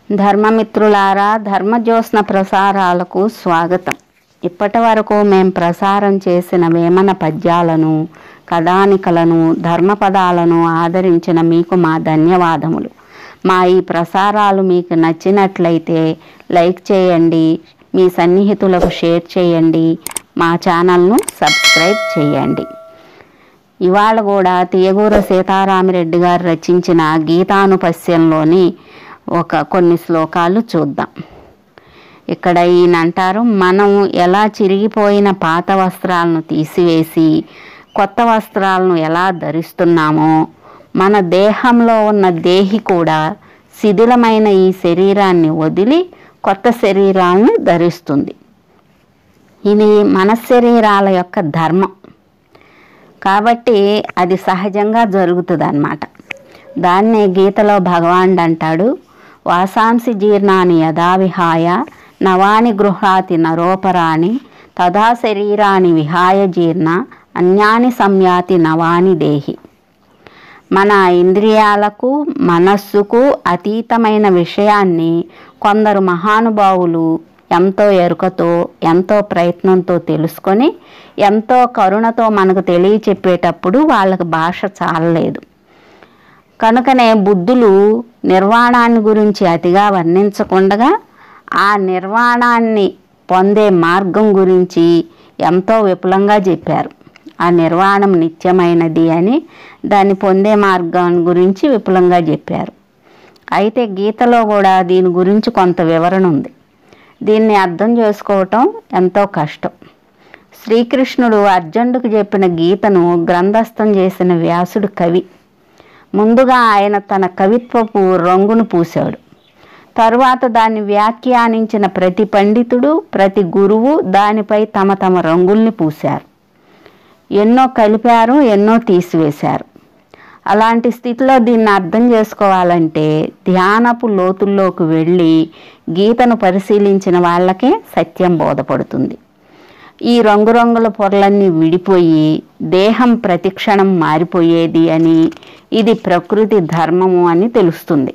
ధర్మమిత్రులారా ధర్మజ్యోత్స్న ప్రసారాలకు స్వాగతం ఇప్పటి వరకు మేం ప్రసారం చేసిన వేమన పద్యాలను కథానికలను ధర్మపదాలను ఆదరించిన మీకు మా ధన్యవాదములు మా ఈ ప్రసారాలు మీకు నచ్చినట్లయితే లైక్ చేయండి మీ సన్నిహితులకు షేర్ చేయండి మా ఛానల్ను సబ్స్క్రైబ్ చేయండి ఇవాళ కూడా తీయగూర సీతారామిరెడ్డి గారు రచించిన గీతానుపస్యంలోని ఒక కొన్ని శ్లోకాలు చూద్దాం ఇక్కడ ఈయన అంటారు మనం ఎలా చిరిగిపోయిన పాత వస్త్రాలను తీసివేసి కొత్త వస్త్రాలను ఎలా ధరిస్తున్నామో మన దేహంలో ఉన్న దేహి కూడా శిథిలమైన ఈ శరీరాన్ని వదిలి కొత్త శరీరాలను ధరిస్తుంది ఇది మన శరీరాల యొక్క ధర్మం కాబట్టి అది సహజంగా జరుగుతుంది అన్నమాట దాన్నే గీతలో భగవానుడు అంటాడు వాసాంసి జీర్ణాన్ని యథావిహాయ నవాని గృహాతి నరోపరాణి తదా శరీరాన్ని విహాయ జీర్ణ అన్యాని సంయాతి నవాని దేహి మన ఇంద్రియాలకు మనస్సుకు అతీతమైన విషయాన్ని కొందరు మహానుభావులు ఎంతో ఎరుకతో ఎంతో ప్రయత్నంతో తెలుసుకొని ఎంతో కరుణతో మనకు తెలియచెప్పేటప్పుడు వాళ్ళకి భాష చాలలేదు కనుకనే బుద్ధులు నిర్వాణాన్ని గురించి అతిగా వర్ణించకుండగా ఆ నిర్వాణాన్ని పొందే మార్గం గురించి ఎంతో విపులంగా చెప్పారు ఆ నిర్వాణం నిత్యమైనది అని దాన్ని పొందే మార్గం గురించి విపులంగా చెప్పారు అయితే గీతలో కూడా దీని గురించి కొంత వివరణ ఉంది దీన్ని అర్థం చేసుకోవటం ఎంతో కష్టం శ్రీకృష్ణుడు అర్జునుడికి చెప్పిన గీతను గ్రంథస్థం చేసిన వ్యాసుడు కవి ముందుగా ఆయన తన కవిత్వపు రంగును పూశాడు తరువాత దాన్ని వ్యాఖ్యానించిన ప్రతి పండితుడు ప్రతి గురువు దానిపై తమ తమ రంగుల్ని పూశారు ఎన్నో కలిపారు ఎన్నో తీసివేశారు అలాంటి స్థితిలో దీన్ని అర్థం చేసుకోవాలంటే ధ్యానపు లోతుల్లోకి వెళ్ళి గీతను పరిశీలించిన వాళ్ళకే సత్యం బోధపడుతుంది ఈ రంగురంగుల పొరలన్నీ విడిపోయి దేహం ప్రతిక్షణం మారిపోయేది అని ఇది ప్రకృతి ధర్మము అని తెలుస్తుంది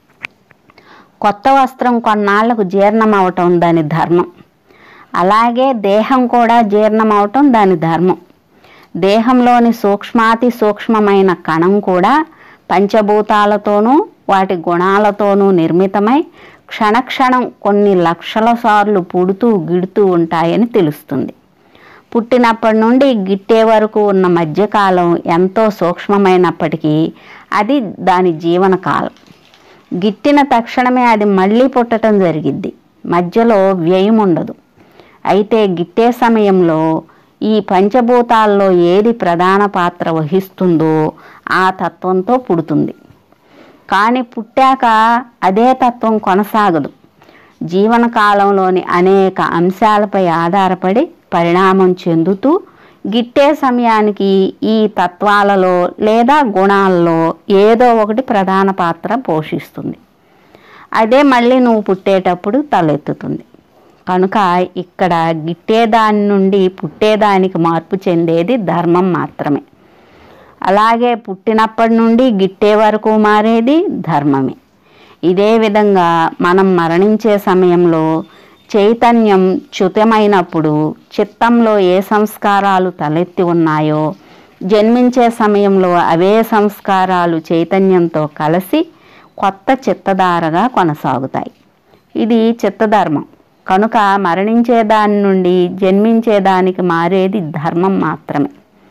కొత్త వస్త్రం కొన్నాళ్లకు జీర్ణం అవటం దాని ధర్మం అలాగే దేహం కూడా జీర్ణం అవటం దాని ధర్మం దేహంలోని సూక్ష్మాతి సూక్ష్మమైన కణం కూడా పంచభూతాలతోనూ వాటి గుణాలతోనూ నిర్మితమై క్షణక్షణం కొన్ని లక్షల సార్లు పుడుతూ గిడుతూ ఉంటాయని తెలుస్తుంది పుట్టినప్పటి నుండి గిట్టే వరకు ఉన్న మధ్యకాలం ఎంతో సూక్ష్మమైనప్పటికీ అది దాని జీవనకాలం గిట్టిన తక్షణమే అది మళ్ళీ పుట్టడం జరిగిద్ది మధ్యలో వ్యయం ఉండదు అయితే గిట్టే సమయంలో ఈ పంచభూతాల్లో ఏది ప్రధాన పాత్ర వహిస్తుందో ఆ తత్వంతో పుడుతుంది కానీ పుట్టాక అదే తత్వం కొనసాగదు జీవనకాలంలోని అనేక అంశాలపై ఆధారపడి పరిణామం చెందుతూ గిట్టే సమయానికి ఈ తత్వాలలో లేదా గుణాల్లో ఏదో ఒకటి ప్రధాన పాత్ర పోషిస్తుంది అదే మళ్ళీ నువ్వు పుట్టేటప్పుడు తలెత్తుతుంది కనుక ఇక్కడ గిట్టేదాని నుండి పుట్టేదానికి మార్పు చెందేది ధర్మం మాత్రమే అలాగే పుట్టినప్పటి నుండి గిట్టే వరకు మారేది ధర్మమే ఇదే విధంగా మనం మరణించే సమయంలో చైతన్యం చ్యుతమైనప్పుడు చిత్తంలో ఏ సంస్కారాలు తలెత్తి ఉన్నాయో జన్మించే సమయంలో అవే సంస్కారాలు చైతన్యంతో కలిసి కొత్త చిత్తధారగా కొనసాగుతాయి ఇది చిత్తధర్మం కనుక మరణించే దాని నుండి జన్మించేదానికి మారేది ధర్మం మాత్రమే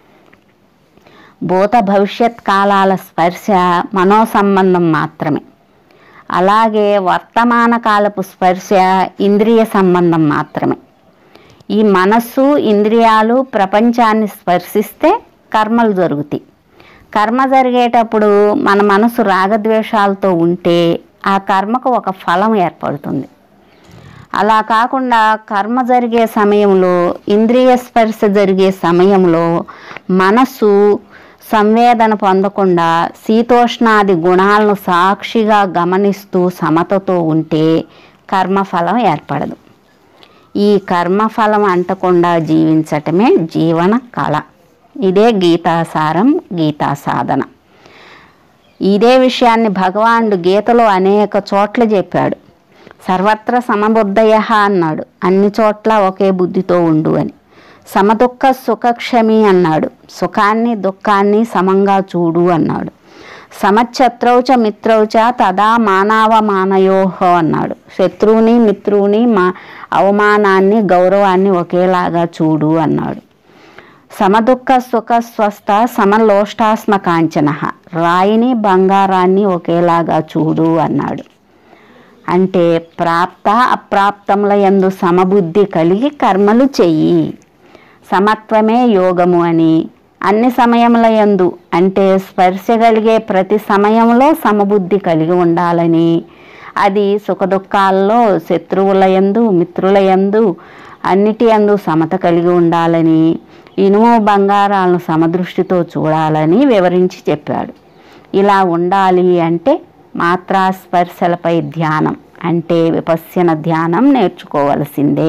భూత భవిష్యత్ కాలాల స్పర్శ మనో సంబంధం మాత్రమే అలాగే వర్తమాన కాలపు స్పర్శ ఇంద్రియ సంబంధం మాత్రమే ఈ మనస్సు ఇంద్రియాలు ప్రపంచాన్ని స్పర్శిస్తే కర్మలు జరుగుతాయి కర్మ జరిగేటప్పుడు మన మనసు రాగద్వేషాలతో ఉంటే ఆ కర్మకు ఒక ఫలం ఏర్పడుతుంది అలా కాకుండా కర్మ జరిగే సమయంలో ఇంద్రియ స్పర్శ జరిగే సమయంలో మనస్సు సంవేదన పొందకుండా శీతోష్ణాది గుణాలను సాక్షిగా గమనిస్తూ సమతతో ఉంటే కర్మఫలం ఏర్పడదు ఈ కర్మఫలం అంటకుండా జీవించటమే జీవన కళ ఇదే గీతాసారం గీతా సాధన ఇదే విషయాన్ని భగవానుడు గీతలో అనేక చోట్ల చెప్పాడు సర్వత్ర సమబుద్ధయ అన్నాడు అన్ని చోట్ల ఒకే బుద్ధితో ఉండు అని సమదుఃఖ సుఖక్షమి అన్నాడు సుఖాన్ని దుఃఖాన్ని సమంగా చూడు అన్నాడు సమశత్రౌచ మిత్రౌచ తదా మానవ మానయోహో అన్నాడు శత్రువుని మిత్రువుని మా అవమానాన్ని గౌరవాన్ని ఒకేలాగా చూడు అన్నాడు సమదుఃఖ సుఖ స్వస్థ సమలోష్టాస్మ కాంచన రాయిని బంగారాన్ని ఒకేలాగా చూడు అన్నాడు అంటే ప్రాప్త అప్రాప్తముల యందు సమబుద్ధి కలిగి కర్మలు చెయ్యి సమత్వమే యోగము అని అన్ని సమయముల యందు అంటే స్పర్శ కలిగే ప్రతి సమయంలో సమబుద్ధి కలిగి ఉండాలని అది సుఖదుఖాల్లో శత్రువుల యందు మిత్రుల యందు అన్నిటి యందు సమత కలిగి ఉండాలని ఇనుము బంగారాలను సమదృష్టితో చూడాలని వివరించి చెప్పాడు ఇలా ఉండాలి అంటే మాత్రా స్పర్శలపై ధ్యానం అంటే విపశ్యన ధ్యానం నేర్చుకోవలసిందే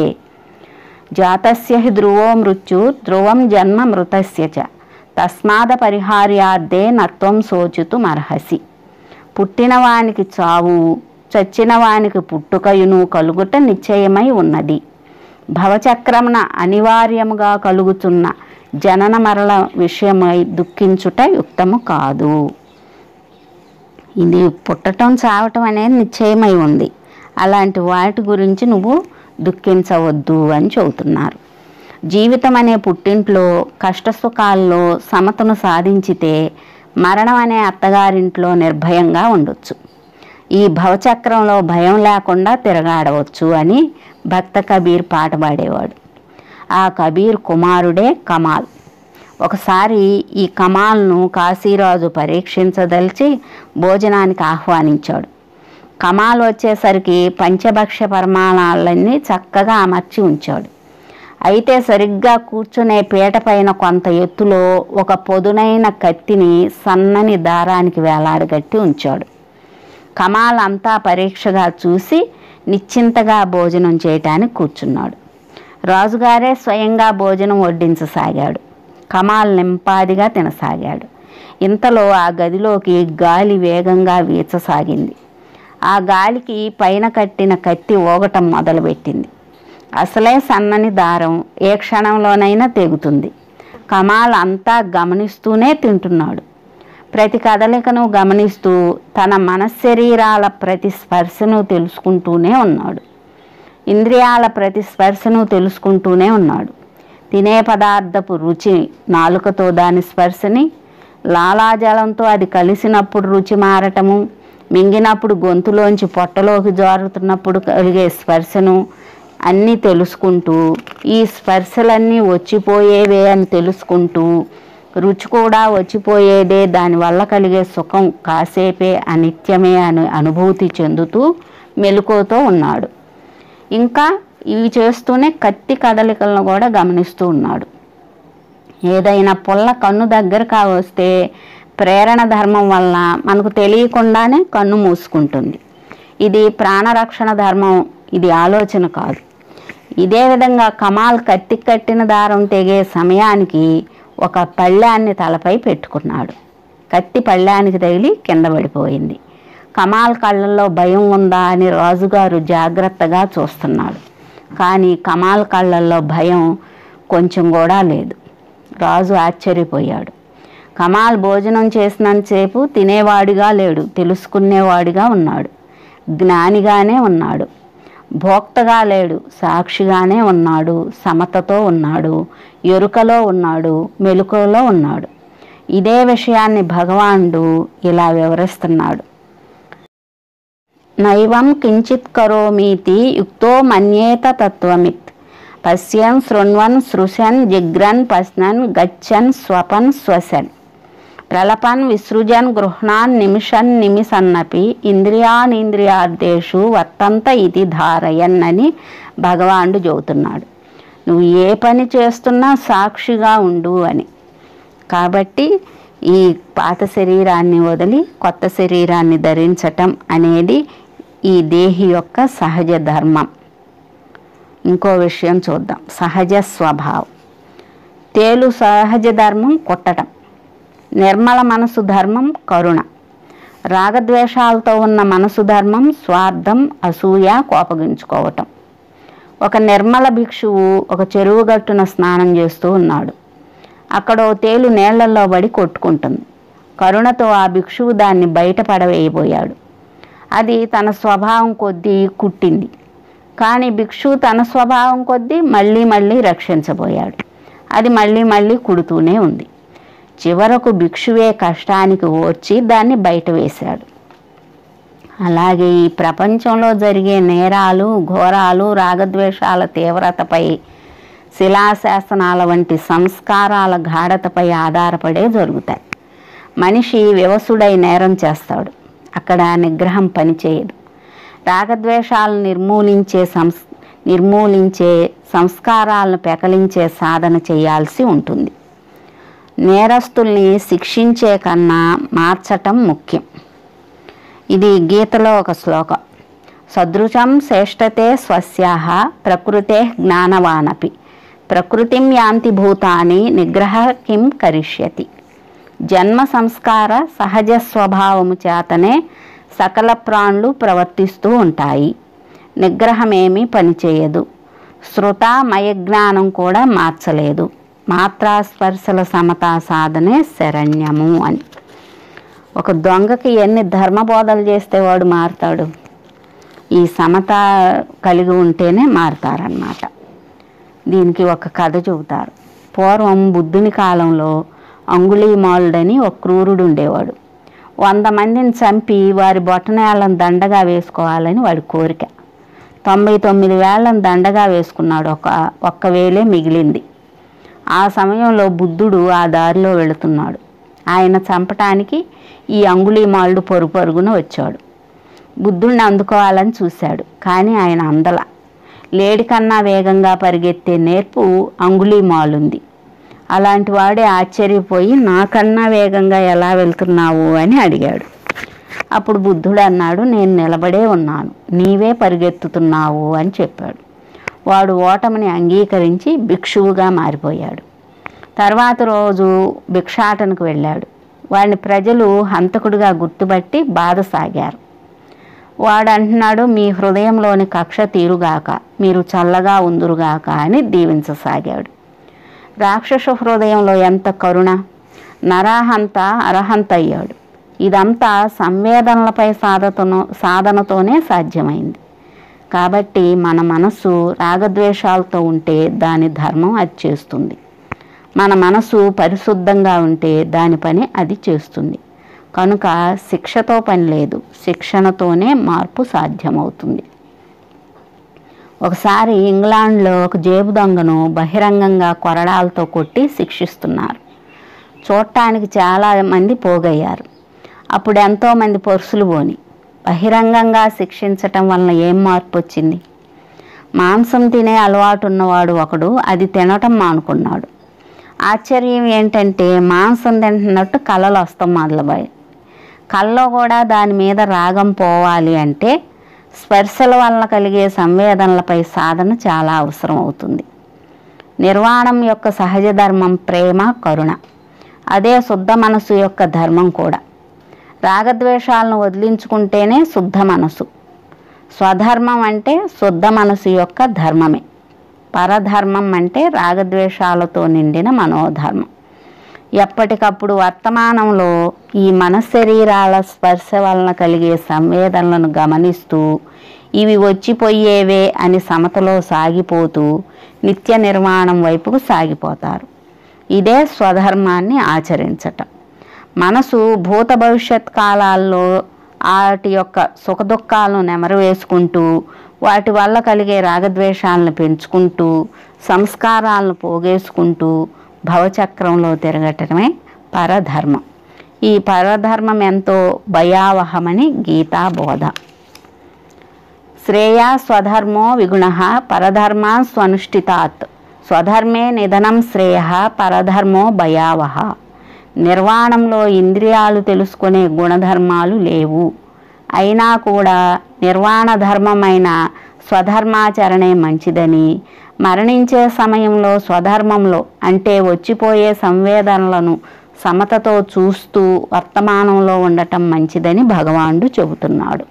జాతస్య హి ధ్రువో మృత్యు ధ్రువం జన్మ మృతస్య చ తస్మాద పరిహార్యార్థే నత్వం శోచుతు మర్హసి పుట్టినవానికి చావు చచ్చినవానికి పుట్టుకయును కలుగుట నిశ్చయమై ఉన్నది భవచక్రమున అనివార్యముగా కలుగుతున్న జనన మరణ విషయమై దుఃఖించుట యుక్తము కాదు ఇది పుట్టటం చావటం అనేది నిశ్చయమై ఉంది అలాంటి వాటి గురించి నువ్వు దుఃఖించవద్దు అని చెబుతున్నారు జీవితం అనే పుట్టింట్లో కష్టసుఖాల్లో సమతను సాధించితే మరణం అనే అత్తగారింట్లో నిర్భయంగా ఉండొచ్చు ఈ భవచక్రంలో భయం లేకుండా తిరగాడవచ్చు అని భక్త కబీర్ పాట పాడేవాడు ఆ కబీర్ కుమారుడే కమాల్ ఒకసారి ఈ కమాల్ను కాశీరాజు పరీక్షించదలిచి భోజనానికి ఆహ్వానించాడు కమాల్ వచ్చేసరికి పంచభక్ష పరిమాణాలన్నీ చక్కగా అమర్చి ఉంచాడు అయితే సరిగ్గా కూర్చునే పీట పైన కొంత ఎత్తులో ఒక పొదునైన కత్తిని సన్నని దారానికి వేలాడగట్టి ఉంచాడు కమాల్ అంతా పరీక్షగా చూసి నిశ్చింతగా భోజనం చేయటానికి కూర్చున్నాడు రాజుగారే స్వయంగా భోజనం వడ్డించసాగాడు కమాల్ నింపాదిగా తినసాగాడు ఇంతలో ఆ గదిలోకి గాలి వేగంగా వీచసాగింది ఆ గాలికి పైన కట్టిన కత్తి ఊగటం మొదలుపెట్టింది అసలే సన్నని దారం ఏ క్షణంలోనైనా తెగుతుంది కమాల్ అంతా గమనిస్తూనే తింటున్నాడు ప్రతి కదలికను గమనిస్తూ తన మనశ్శరీరాల ప్రతి స్పర్శను తెలుసుకుంటూనే ఉన్నాడు ఇంద్రియాల ప్రతి స్పర్శను తెలుసుకుంటూనే ఉన్నాడు తినే పదార్థపు రుచి నాలుకతో దాని స్పర్శని లాలాజలంతో అది కలిసినప్పుడు రుచి మారటము మింగినప్పుడు గొంతులోంచి పొట్టలోకి జారుతున్నప్పుడు కలిగే స్పర్శను అన్నీ తెలుసుకుంటూ ఈ స్పర్శలన్నీ వచ్చిపోయేవే అని తెలుసుకుంటూ రుచి కూడా వచ్చిపోయేదే దానివల్ల కలిగే సుఖం కాసేపే అనిత్యమే అని అనుభూతి చెందుతూ మెలకువతో ఉన్నాడు ఇంకా ఇవి చేస్తూనే కత్తి కదలికలను కూడా గమనిస్తూ ఉన్నాడు ఏదైనా పుల్ల కన్ను దగ్గరగా వస్తే ప్రేరణ ధర్మం వల్ల మనకు తెలియకుండానే కన్ను మూసుకుంటుంది ఇది ప్రాణరక్షణ ధర్మం ఇది ఆలోచన కాదు ఇదే విధంగా కమాల్ కత్తి కట్టిన దారం తెగే సమయానికి ఒక పళ్ళాన్ని తలపై పెట్టుకున్నాడు కత్తి పళ్ళానికి తగిలి కింద పడిపోయింది కమాల్ కళ్ళల్లో భయం ఉందా అని రాజుగారు జాగ్రత్తగా చూస్తున్నాడు కానీ కమాల్ కళ్ళల్లో భయం కొంచెం కూడా లేదు రాజు ఆశ్చర్యపోయాడు కమాల్ భోజనం చేసినంతసేపు తినేవాడిగా లేడు తెలుసుకునేవాడిగా ఉన్నాడు జ్ఞానిగానే ఉన్నాడు భోక్తగా లేడు సాక్షిగానే ఉన్నాడు సమతతో ఉన్నాడు ఎరుకలో ఉన్నాడు మెలకువలో ఉన్నాడు ఇదే విషయాన్ని భగవానుడు ఇలా వివరిస్తున్నాడు నైవం కించిత్ కరోమీతి యుక్తో మన్యేత తత్వమిత్ పశ్యన్ శృణ్వన్ సృశన్ జిగ్రన్ పశ్నన్ గచ్చన్ స్వపన్ శ్వసన్ ప్రలపన్ విసృజన్ గృహ్ణాన్ నిమిషన్ నిమిసన్నపి ఇంద్రియానింద్రియార్థేషు వర్తంత ఇది ధారయన్ అని భగవానుడు చెబుతున్నాడు నువ్వు ఏ పని చేస్తున్నా సాక్షిగా ఉండు అని కాబట్టి ఈ పాత శరీరాన్ని వదిలి కొత్త శరీరాన్ని ధరించటం అనేది ఈ దేహి యొక్క సహజ ధర్మం ఇంకో విషయం చూద్దాం సహజ స్వభావం తేలు సహజ ధర్మం కొట్టడం నిర్మల మనసు ధర్మం కరుణ రాగద్వేషాలతో ఉన్న మనసు ధర్మం స్వార్థం అసూయ కోపగించుకోవటం ఒక నిర్మల భిక్షువు ఒక చెరువు గట్టున స్నానం చేస్తూ ఉన్నాడు అక్కడ ఓ తేలు నీళ్లలో పడి కొట్టుకుంటుంది కరుణతో ఆ భిక్షువు దాన్ని బయట పడవేయబోయాడు అది తన స్వభావం కొద్దీ కుట్టింది కానీ భిక్షువు తన స్వభావం కొద్దీ మళ్ళీ మళ్ళీ రక్షించబోయాడు అది మళ్ళీ మళ్ళీ కుడుతూనే ఉంది చివరకు భిక్షువే కష్టానికి ఓర్చి దాన్ని బయట వేశాడు అలాగే ఈ ప్రపంచంలో జరిగే నేరాలు ఘోరాలు రాగద్వేషాల తీవ్రతపై శిలాశాసనాల వంటి సంస్కారాల గాఢతపై ఆధారపడే జరుగుతాయి మనిషి వివసుడై నేరం చేస్తాడు అక్కడ నిగ్రహం పనిచేయదు రాగద్వేషాలను నిర్మూలించే సంస్ నిర్మూలించే సంస్కారాలను పెకలించే సాధన చేయాల్సి ఉంటుంది నేరస్తుల్ని శిక్షించే కన్నా మార్చటం ముఖ్యం ఇది గీతలో ఒక శ్లోకం సదృశం శ్రేష్టతే స్వస్యాహ ప్రకృతే జ్ఞానవానపి ప్రకృతిం యాంతి భూతాని నిగ్రహ కిం కరిష్యతి జన్మ సంస్కార సహజ స్వభావము చేతనే సకల ప్రాణులు ప్రవర్తిస్తూ ఉంటాయి నిగ్రహమేమీ పనిచేయదు శృత మయజ్ఞానం కూడా మార్చలేదు మాత్రా స్పర్శల సమతా సాధనే శరణ్యము అని ఒక దొంగకి ఎన్ని ధర్మబోధలు చేస్తే వాడు మారుతాడు ఈ సమత కలిగి ఉంటేనే మారుతారన్నమాట దీనికి ఒక కథ చెబుతారు పూర్వం బుద్ధుని కాలంలో అంగుళీమాలుడని ఒక క్రూరుడు ఉండేవాడు వంద మందిని చంపి వారి బొట్టనేళ్ళను దండగా వేసుకోవాలని వాడి కోరిక తొంభై తొమ్మిది వేళ్ళను దండగా వేసుకున్నాడు ఒక ఒక్క వేలే మిగిలింది ఆ సమయంలో బుద్ధుడు ఆ దారిలో వెళుతున్నాడు ఆయన చంపటానికి ఈ అంగుళీమాలుడు పొరు పరుగున వచ్చాడు బుద్ధుడిని అందుకోవాలని చూశాడు కానీ ఆయన అందల లేడి కన్నా వేగంగా పరిగెత్తే నేర్పు అంగుళీమాలుంది అలాంటి వాడే ఆశ్చర్యపోయి నాకన్నా వేగంగా ఎలా వెళ్తున్నావు అని అడిగాడు అప్పుడు బుద్ధుడు అన్నాడు నేను నిలబడే ఉన్నాను నీవే పరిగెత్తుతున్నావు అని చెప్పాడు వాడు ఓటమిని అంగీకరించి భిక్షువుగా మారిపోయాడు తర్వాత రోజు భిక్షాటనకు వెళ్ళాడు వాడిని ప్రజలు హంతకుడిగా గుర్తుపట్టి బాధ సాగారు వాడు అంటున్నాడు మీ హృదయంలోని కక్ష తీరుగాక మీరు చల్లగా ఉందురుగాక అని దీవించసాగాడు రాక్షస హృదయంలో ఎంత కరుణ నరాహంత అరహంత అయ్యాడు ఇదంతా సంవేదనలపై సాధతను సాధనతోనే సాధ్యమైంది కాబట్టి మన మనసు రాగద్వేషాలతో ఉంటే దాని ధర్మం అది చేస్తుంది మన మనసు పరిశుద్ధంగా ఉంటే దాని పని అది చేస్తుంది కనుక శిక్షతో పని లేదు శిక్షణతోనే మార్పు సాధ్యమవుతుంది ఒకసారి ఇంగ్లాండ్లో ఒక జేబు దొంగను బహిరంగంగా కొరడాలతో కొట్టి శిక్షిస్తున్నారు చూడటానికి చాలా మంది పోగయ్యారు అప్పుడు ఎంతోమంది పరుసులు పోని బహిరంగంగా శిక్షించటం వలన ఏం మార్పు వచ్చింది మాంసం తినే అలవాటు ఉన్నవాడు ఒకడు అది తినటం మానుకున్నాడు ఆశ్చర్యం ఏంటంటే మాంసం తింటున్నట్టు కళలు వస్తాం మొదలుపోయి కళ్ళలో కూడా దాని మీద రాగం పోవాలి అంటే స్పర్శల వలన కలిగే సంవేదనలపై సాధన చాలా అవసరం అవుతుంది నిర్వాణం యొక్క సహజ ధర్మం ప్రేమ కరుణ అదే శుద్ధ మనసు యొక్క ధర్మం కూడా రాగద్వేషాలను వదిలించుకుంటేనే శుద్ధ మనసు స్వధర్మం అంటే శుద్ధ మనసు యొక్క ధర్మమే పరధర్మం అంటే రాగద్వేషాలతో నిండిన మనోధర్మం ఎప్పటికప్పుడు వర్తమానంలో ఈ మనశరీరాల స్పర్శ వలన కలిగే సంవేదనలను గమనిస్తూ ఇవి వచ్చిపోయేవే అని సమతలో సాగిపోతూ నిత్య నిర్మాణం వైపుకు సాగిపోతారు ఇదే స్వధర్మాన్ని ఆచరించటం మనసు భూత భవిష్యత్ కాలాల్లో వాటి యొక్క సుఖదుఖాలను నెమరవేసుకుంటూ వాటి వల్ల కలిగే రాగద్వేషాలను పెంచుకుంటూ సంస్కారాలను పోగేసుకుంటూ భవచక్రంలో తిరగటమే పరధర్మం ఈ పరధర్మం ఎంతో భయావహమని గీతా బోధ శ్రేయా స్వధర్మో విగుణ పరధర్మా స్వనుష్ఠితాత్ స్వధర్మే నిధనం శ్రేయ పరధర్మో భయావహ నిర్వాణంలో ఇంద్రియాలు తెలుసుకునే గుణధర్మాలు లేవు అయినా కూడా నిర్వాణ ధర్మమైన స్వధర్మాచరణే మంచిదని మరణించే సమయంలో స్వధర్మంలో అంటే వచ్చిపోయే సంవేదనలను సమతతో చూస్తూ వర్తమానంలో ఉండటం మంచిదని భగవానుడు చెబుతున్నాడు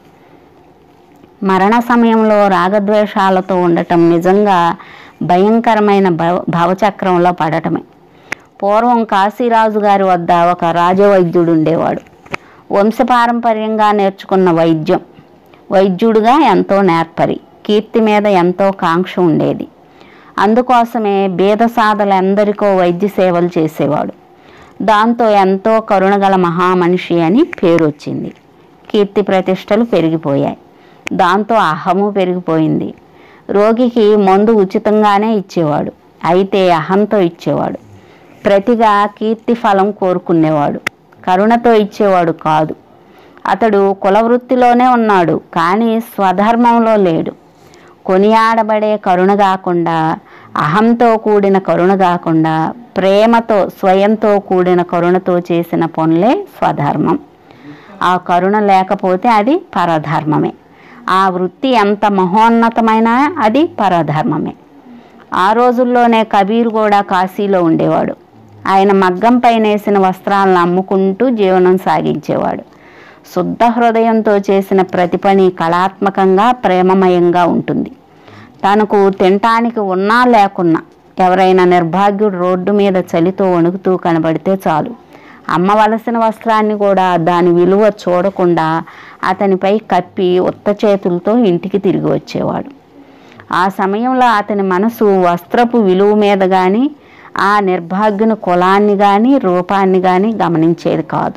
మరణ సమయంలో రాగద్వేషాలతో ఉండటం నిజంగా భయంకరమైన భవ భవచక్రంలో పడటమే పూర్వం కాశీరాజు గారి వద్ద ఒక రాజవైద్యుడు ఉండేవాడు వంశపారంపర్యంగా నేర్చుకున్న వైద్యం వైద్యుడిగా ఎంతో నేర్పరి కీర్తి మీద ఎంతో కాంక్ష ఉండేది అందుకోసమే బీద సాధలందరికో వైద్య సేవలు చేసేవాడు దాంతో ఎంతో కరుణగల మహామనిషి అని పేరు వచ్చింది కీర్తి ప్రతిష్టలు పెరిగిపోయాయి దాంతో అహము పెరిగిపోయింది రోగికి మందు ఉచితంగానే ఇచ్చేవాడు అయితే అహంతో ఇచ్చేవాడు ప్రతిగా కీర్తి ఫలం కోరుకునేవాడు కరుణతో ఇచ్చేవాడు కాదు అతడు కులవృత్తిలోనే ఉన్నాడు కానీ స్వధర్మంలో లేడు కొనియాడబడే కరుణ కాకుండా అహంతో కూడిన కరుణ కాకుండా ప్రేమతో స్వయంతో కూడిన కరుణతో చేసిన పనులే స్వధర్మం ఆ కరుణ లేకపోతే అది పరధర్మమే ఆ వృత్తి ఎంత మహోన్నతమైన అది పరధర్మమే ఆ రోజుల్లోనే కబీర్ కూడా కాశీలో ఉండేవాడు ఆయన మగ్గం పైనేసిన వస్త్రాలను అమ్ముకుంటూ జీవనం సాగించేవాడు శుద్ధ హృదయంతో చేసిన ప్రతి పని కళాత్మకంగా ప్రేమమయంగా ఉంటుంది తనకు తినటానికి ఉన్నా లేకున్నా ఎవరైనా నిర్భాగ్యుడు రోడ్డు మీద చలితో వణుకుతూ కనబడితే చాలు అమ్మవలసిన వస్త్రాన్ని కూడా దాని విలువ చూడకుండా అతనిపై కప్పి ఉత్త చేతులతో ఇంటికి తిరిగి వచ్చేవాడు ఆ సమయంలో అతని మనసు వస్త్రపు విలువ మీద కానీ ఆ నిర్భాగ్యుని కులాన్ని కానీ రూపాన్ని కానీ గమనించేది కాదు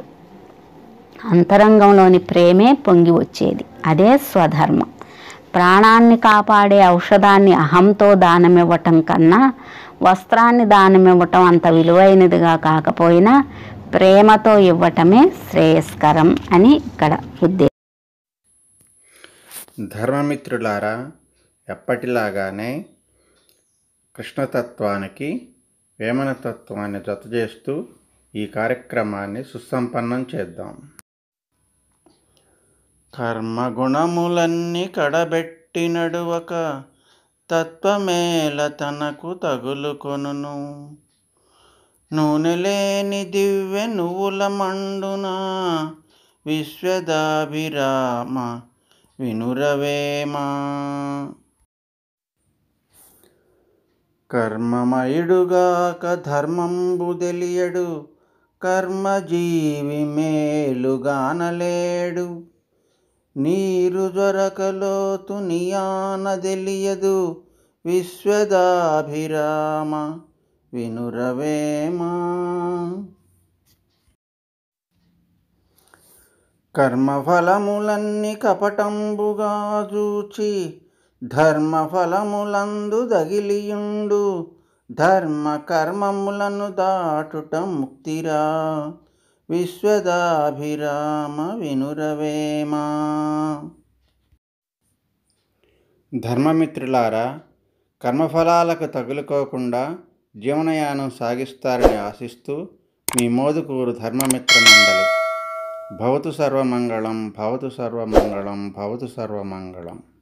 అంతరంగంలోని ప్రేమే పొంగి వచ్చేది అదే స్వధర్మం ప్రాణాన్ని కాపాడే ఔషధాన్ని అహంతో దానమివ్వటం కన్నా వస్త్రాన్ని దానమివ్వటం అంత విలువైనదిగా కాకపోయినా ప్రేమతో ఇవ్వటమే శ్రేయస్కరం అని ఇక్కడ ఉద్దేశం ధర్మమిత్రులారా ఎప్పటిలాగానే కృష్ణతత్వానికి వేమనతత్వాన్ని జతచేస్తూ ఈ కార్యక్రమాన్ని సుసంపన్నం చేద్దాం కర్మగుణములన్నీ కడబెట్టి నడువక తత్వమేల తనకు తగులుకొనును నూనె లేని దివ్య నువ్వుల మండున విశ్వదాభిరామ వినురవేమా కర్మమయుడుగాక ధర్మంబు తెలియడు కర్మజీవి మేలుగానలేడు నీరు దొరకలోతు నియాన తెలియదు విశ్వదాభిరామ వినురవేమా కర్మఫలములన్నీ కపటంబుగా చూచి ధర్మఫలములందు దగిలియుండు ధర్మ కర్మములను దాటుట ముక్తిరా విశ్వదాభిరామ వినురవేమా ధర్మమిత్రులారా కర్మఫలాలకు తగులుకోకుండా జీవనయానం సాగిస్తారని ఆశిస్తూ మీ మోదుకూరు ధర్మమిత్ర మండలి భవతు సర్వమంగళం భవతు సర్వమంగళం భవతు సర్వమంగళం